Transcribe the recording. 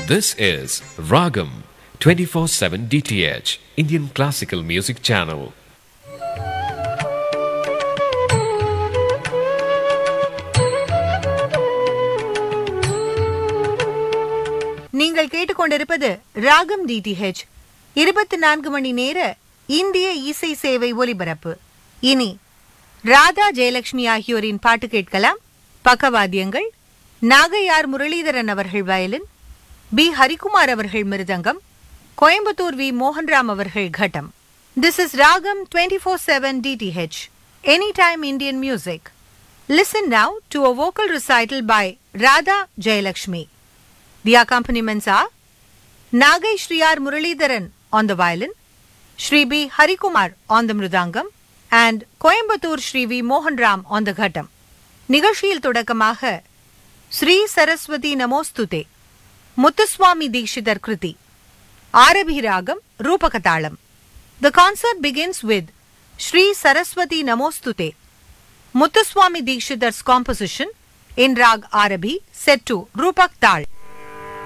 This is Ragam 24 7 DTH, Indian Classical Music Channel. நீங்கள் கேட்டுக்கொண்டிருப்பது ராகம் டிடிஹெச் இருபத்தி நான்கு மணி நேர இந்திய இசை சேவை ஒலிபரப்பு இனி ராதா ஜெயலட்சுமி ஆகியோரின் பாட்டு கேட்கலாம் பக்கவாத்தியங்கள் நாகையார் முரளிதரன் அவர்கள் வயலின் பி ஹரிகுமார் அவர்கள் மிருதங்கம் கோயம்புத்தூர் வி மோகன்ராம் அவர்கள் கட்டம் this is Raagam twenty four seven DTH any time Indian music listen now to a vocal recital by Radha Jayalakshmi The accompaniments are Nagai Shriyar Muralidharan on the violin, Shri B. Harikumar on the mridangam, and Coimbatore Shri V. Mohan Ram on the ghatam. நிகழ்ச்சியில் தொடக்கமாக Sri Saraswati Namostute Muthuswami Dikshitar kriti Arabhi ragam Rupakatalam the concert begins with Shri Saraswati Namostute Muthuswami Dikshitar's composition in raag Arabhi set to Rupak தாள்